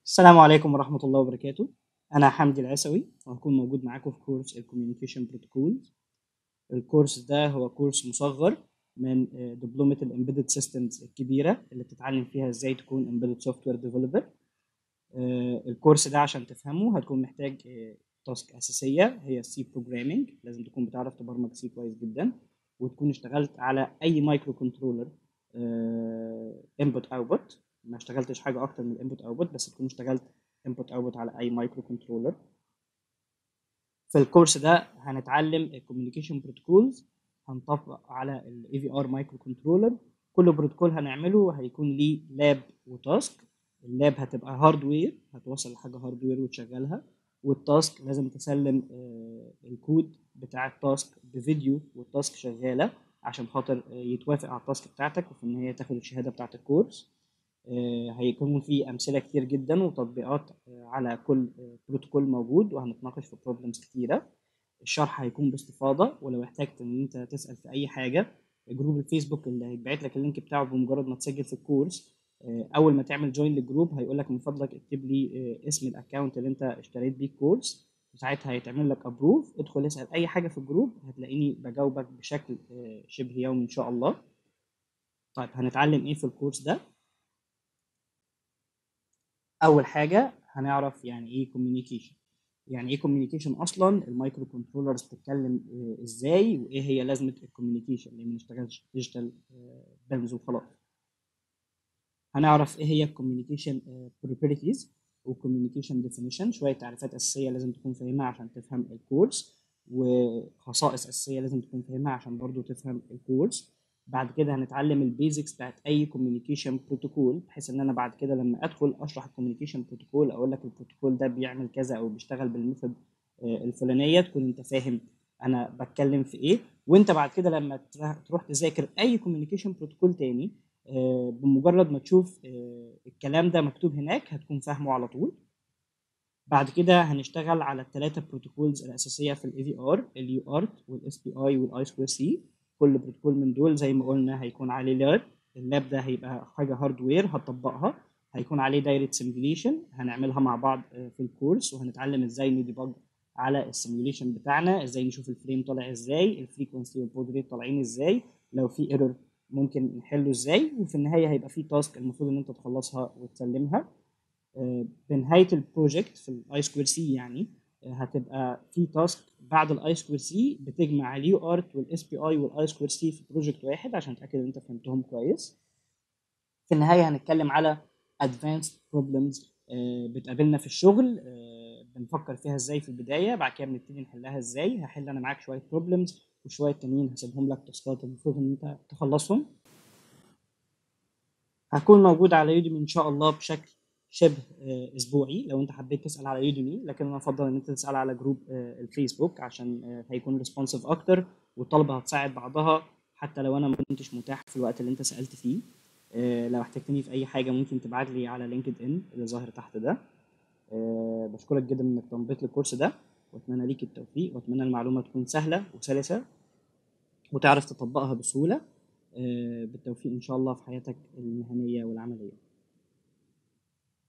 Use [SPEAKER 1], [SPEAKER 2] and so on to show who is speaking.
[SPEAKER 1] السلام عليكم ورحمة الله وبركاته أنا حمدي العسوي وهكون موجود معاكم في كورس الكوميونيكيشن بروتوكولز الكورس ده هو كورس مصغر من آه، دبلومة الامبيدد سيستمز الكبيرة اللي بتتعلم فيها ازاي تكون امبيدد سوفت وير ديفلوبر الكورس ده عشان تفهمه هتكون محتاج تاسك أساسية هي السي بروجرامينج لازم تكون بتعرف تبرمج سي كويس جدا وتكون اشتغلت على أي مايكرو كنترولر انبوت اوتبوت ما اشتغلتش حاجه اكتر من الانبوت اوتبوت بس تكون اشتغلت انبوت اوتبوت على اي مايكرو كنترولر في الكورس ده هنتعلم الكوميونيكيشن بروتوكولز هنطبق على الاي في ار مايكرو كنترولر كل بروتوكول هنعمله هيكون ليه لاب وتاسك اللاب هتبقى هاردوير هتوصل لحاجه هاردوير وتشغلها والتاسك لازم تسلم آه، الكود بتاع التاسك بفيديو والتاسك شغاله عشان خاطر آه، يتوافق على التاسك بتاعتك وفي النهايه تاخد الشهاده بتاعت الكورس آه، هيكون في امثله كتير جدا وتطبيقات آه، على كل بروتوكول موجود وهنتناقش في بروبلمز كتيره الشرح هيكون باستفاضه ولو احتجت ان انت تسال في اي حاجه جروب الفيسبوك اللي هيتبعت لك اللينك بتاعه بمجرد ما تسجل في الكورس آه، اول ما تعمل جوين للجروب هيقول لك من فضلك اكتب لي اسم الاكونت اللي انت اشتريت بيه الكورس وساعتها هيتعمل لك ابروف ادخل اسال اي حاجه في الجروب هتلاقيني بجاوبك بشكل شبه يومي ان شاء الله طيب هنتعلم ايه في الكورس ده اول حاجه هنعرف يعني ايه كوميونيكيشن يعني ايه كوميونيكيشن اصلا المايكرو كنترولرز بتتكلم آه، ازاي وايه هي لازمه الكوميونيكيشن اللي ما نشتغلش ديجيتال بنز وخلاص هنعرف ايه هي الكوميونيكيشن بروبرتيز والكوميونيكيشن ديفينيشن شويه تعريفات اساسيه لازم تكون فاهمها عشان تفهم الكورس وخصائص اساسيه لازم تكون فاهمها عشان برضو تفهم الكورس بعد كده هنتعلم البيزكس بتاعت اي كوميونيكيشن بروتوكول بحيث ان انا بعد كده لما ادخل اشرح الكوميونيكيشن بروتوكول اقول لك البروتوكول ده بيعمل كذا او بيشتغل بالميثود آه، الفلانيه تكون انت فاهم انا بتكلم في ايه وانت بعد كده لما تروح تذاكر اي كوميونيكيشن بروتوكول تاني آه، بمجرد ما تشوف آه، الكلام ده مكتوب هناك هتكون فاهمه على طول بعد كده هنشتغل على الثلاثه بروتوكولز الاساسيه في الاي في ار اليو ارت والاس بي اي والاي سكوير سي كل بروتوكول من دول زي ما قلنا هيكون عليه لاب اللاب ده هيبقى حاجه هاردوير هتطبقها هيكون عليه دايره سيميوليشن هنعملها مع بعض آه، في الكورس وهنتعلم ازاي نديبج على السيميوليشن بتاعنا ازاي نشوف الفريم طالع ازاي الفريكونسي والبود ريت طالعين ازاي لو في ايرور ممكن نحله ازاي وفي النهايه هيبقى في تاسك المفروض ان انت تخلصها وتسلمها آه، بنهايه البروجكت في الاي سكوير سي يعني آه، هتبقى في تاسك بعد الاي سكوير سي بتجمع اليو ارت والاس بي اي والاي سكوير سي في بروجكت واحد عشان اتاكد ان انت فهمتهم كويس في النهايه هنتكلم على ادفانسد بروبلمز بتقابلنا في الشغل آه، بنفكر فيها ازاي في البدايه بعد كده بنبتدي نحلها ازاي هحل انا معاك شويه بروبلمز وشويه تانيين هسيبهم لك تاسكات المفروض ان انت تخلصهم هكون موجود على يوديمي ان شاء الله بشكل شبه آه، اسبوعي لو انت حبيت تسال على يوديمي لكن انا افضل ان انت تسال على جروب آه، الفيسبوك عشان آه، هيكون ريسبونسيف اكتر والطلبه هتساعد بعضها حتى لو انا ما كنتش متاح في الوقت اللي انت سالت فيه لو احتجتني في اي حاجه ممكن تبعت لي على لينكد ان اللي ظاهر تحت ده بشكرك جدا انك تنضيت للكورس ده واتمنى ليك التوفيق واتمنى المعلومه تكون سهله وسلسه وتعرف تطبقها بسهوله بالتوفيق ان شاء الله في حياتك المهنيه والعمليه